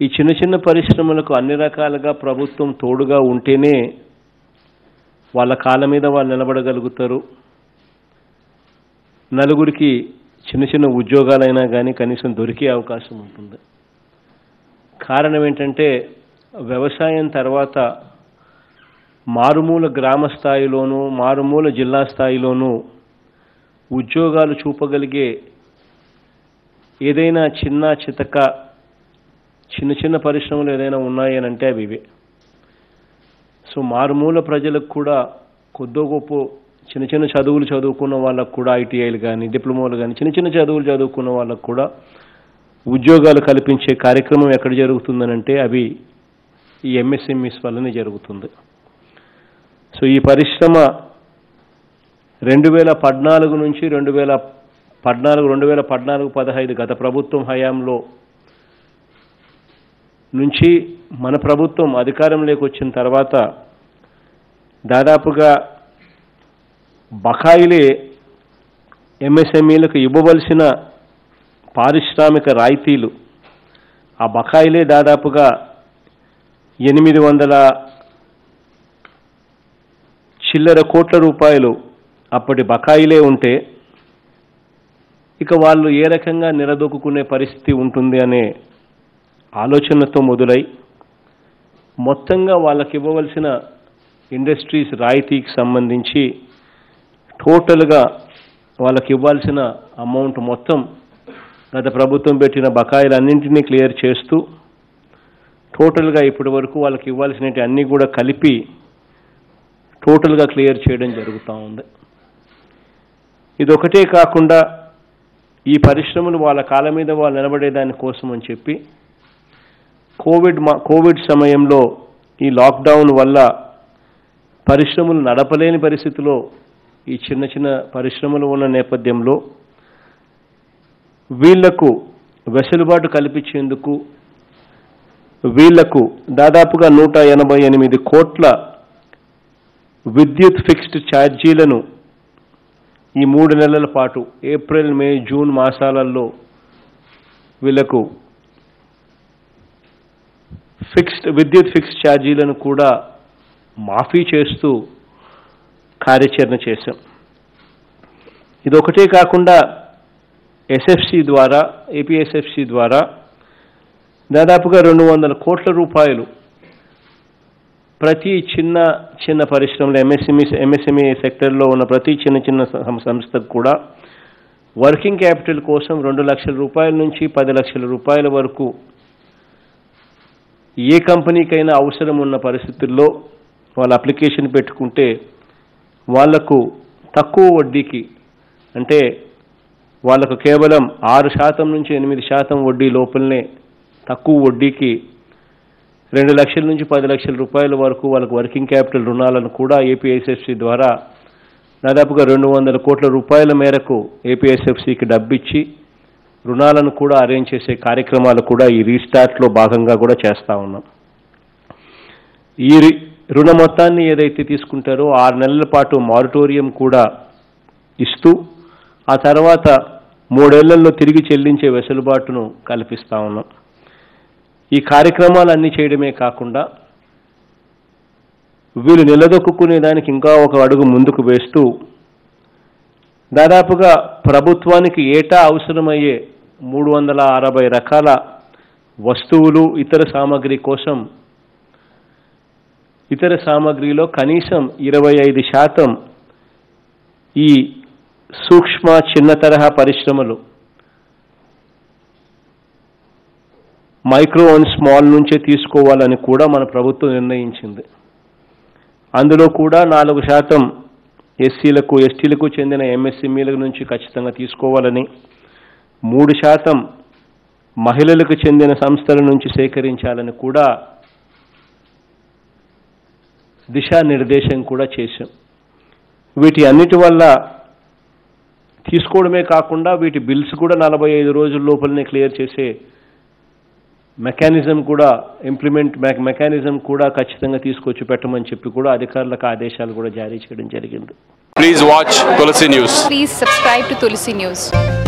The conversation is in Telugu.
ఈ చిన్న చిన్న పరిశ్రమలకు అన్ని రకాలుగా ప్రభుత్వం తోడుగా ఉంటేనే వాళ్ళ కాళ్ళ మీద వాళ్ళు నిలబడగలుగుతారు నలుగురికి చిన్న చిన్న ఉద్యోగాలైనా కానీ కనీసం దొరికే అవకాశం ఉంటుంది కారణం ఏంటంటే వ్యవసాయం తర్వాత మారుమూల గ్రామ స్థాయిలోనూ మారుమూల జిల్లా స్థాయిలోనూ ఉద్యోగాలు చూపగలిగే ఏదైనా చిన్న చితక చిన్న చిన్న పరిశ్రమలు ఏదైనా ఉన్నాయి అని అంటే అవి ఇవే సో మారుమూల ప్రజలకు కూడా కొద్దో గొప్ప చిన్న చిన్న చదువులు చదువుకున్న వాళ్ళకు కూడా ఐటీఐలు కానీ డిప్లొమాలు కానీ చిన్న చిన్న చదువులు చదువుకున్న వాళ్ళకు కూడా ఉద్యోగాలు కల్పించే కార్యక్రమం ఎక్కడ జరుగుతుందనంటే అవి ఈ ఎంఎస్ఎంఈస్ వల్లనే జరుగుతుంది సో ఈ పరిశ్రమ రెండు వేల పద్నాలుగు నుంచి రెండు వేల పద్నాలుగు రెండు వేల పద్నాలుగు పదహైదు గత ప్రభుత్వం హయాంలో నుంచి మన ప్రభుత్వం అధికారంలోకి వచ్చిన తర్వాత దాదాపుగా బకాయిలే ఎంఎస్ఎంఈలకు ఇవ్వవలసిన పారిశ్రామిక రాయితీలు ఆ బకాయిలే దాదాపుగా ఎనిమిది వందల చిల్లర కోట్ల రూపాయలు అప్పటి బకాయిలే ఉంటే ఇక వాళ్ళు ఏ రకంగా నిలదొక్కునే పరిస్థితి ఉంటుంది అనే ఆలోచనతో మొదలై మొత్తంగా వాళ్ళకి ఇవ్వవలసిన ఇండస్ట్రీస్ రాయితీకి సంబంధించి టోటల్గా వాళ్ళకి ఇవ్వాల్సిన అమౌంట్ మొత్తం గత ప్రభుత్వం పెట్టిన బకాయిలన్నింటినీ క్లియర్ చేస్తూ టోటల్గా ఇప్పటి వరకు వాళ్ళకి ఇవ్వాల్సినవి అన్నీ కూడా కలిపి టోటల్గా క్లియర్ చేయడం జరుగుతూ ఉంది ఇదొకటే కాకుండా ఈ పరిశ్రమలు వాళ్ళ కాళ్ళ మీద వాళ్ళు నిలబడేదాని కోసం అని చెప్పి కోవిడ్ మా కోవిడ్ సమయంలో ఈ లాక్డౌన్ వల్ల పరిశ్రమలు నడపలేని పరిస్థితిలో ఈ చిన్న చిన్న పరిశ్రమలు ఉన్న నేపథ్యంలో వీళ్లకు వెసులుబాటు కల్పించేందుకు వీళ్లకు దాదాపుగా నూట ఎనభై ఎనిమిది కోట్ల విద్యుత్ ఫిక్స్డ్ ఛార్జీలను ఈ మూడు నెలల పాటు ఏప్రిల్ మే జూన్ మాసాలలో వీళ్లకు ఫిక్స్డ్ విద్యుత్ ఫిక్స్డ్ ఛార్జీలను కూడా మాఫీ చేస్తూ కార్యాచరణ చేశాం ఇదొకటే కాకుండా ఎస్ఎఫ్సి ద్వారా ఏపీఎస్ఎఫ్సి ద్వారా దాదాపుగా రెండు వందల కోట్ల రూపాయలు ప్రతి చిన్న చిన్న పరిశ్రమలు ఎంఎస్ఎంఈ ఎంఎస్ఎంఈ సెక్టర్లో ఉన్న ప్రతి చిన్న చిన్న సం- సంస్థకు కూడా వర్కింగ్ క్యాపిటల్ కోసం రెండు లక్షల రూపాయల నుంచి పది లక్షల రూపాయల వరకు ఏ కంపెనీకైనా అవసరం ఉన్న పరిస్థితుల్లో వాళ్ళు అప్లికేషన్ పెట్టుకుంటే వాళ్లకు తక్కువ వడ్డీకి అంటే వాళ్ళకు కేవలం ఆరు శాతం నుంచి ఎనిమిది శాతం వడ్డీ లోపలనే తక్కువ వడ్డీకి రెండు లక్షల నుంచి పది లక్షల రూపాయల వరకు వాళ్ళకు వర్కింగ్ క్యాపిటల్ రుణాలను కూడా ఏపీఎస్ఎఫ్సి ద్వారా దాదాపుగా రెండు వందల కోట్ల రూపాయల మేరకు ఏపీఎస్ఎఫ్సికి డబ్బిచ్చి రుణాలను కూడా అరేంజ్ చేసే కార్యక్రమాలు కూడా ఈ రీస్టార్ట్లో భాగంగా కూడా చేస్తా ఉన్నాం ఈ రి- రుణ మొత్తాన్ని ఏదైతే తీసుకుంటారో ఆరు నెలల పాటు మారిటోరియం కూడా ఇస్తూ ఆ తర్వాత మూడేళ్లలో తిరిగి చెల్లించే వెసులుబాటును కల్పిస్తా ఉన్నాం ఈ కార్యక్రమాలన్నీ చేయడమే కాకుండా వీళ్ళు నిలదొక్కునే దానికి ఇంకా ఒక అడుగు ముందుకు వేస్తూ దాదాపుగా ప్రభుత్వానికి ఏటా అవసరమయ్యే మూడు వందల అరవై రకాల వస్తువులు ఇతర సామాగ్రి కోసం ఇతర సామాగ్రిలో కనీసం ఇరవై ఐదు శాతం ఈ సూక్ష్మ చిన్న తరహా పరిశ్రమలు మైక్రో అండ్ స్మాల్ నుంచే తీసుకోవాలని కూడా మన ప్రభుత్వం నిర్ణయించింది అందులో కూడా నాలుగు శాతం ఎస్సీలకు ఎస్టీలకు చెందిన ఎంఎస్ఎంఈల నుంచి ఖచ్చితంగా తీసుకోవాలని మూడు శాతం మహిళలకు చెందిన సంస్థల నుంచి సేకరించాలని కూడా దిశానిర్దేశం కూడా చేశాం వీటి అన్నిటి వల్ల తీసుకోవడమే కాకుండా వీటి బిల్స్ కూడా నలభై ఐదు రోజుల లోపలనే క్లియర్ చేసే మెకానిజం కూడా ఇంప్లిమెంట్ మెకానిజం కూడా ఖచ్చితంగా తీసుకొచ్చి పెట్టమని చెప్పి కూడా అధికారులకు ఆదేశాలు కూడా జారీ చేయడం జరిగింది Please watch Tulsi News. Please subscribe to Tulsi News.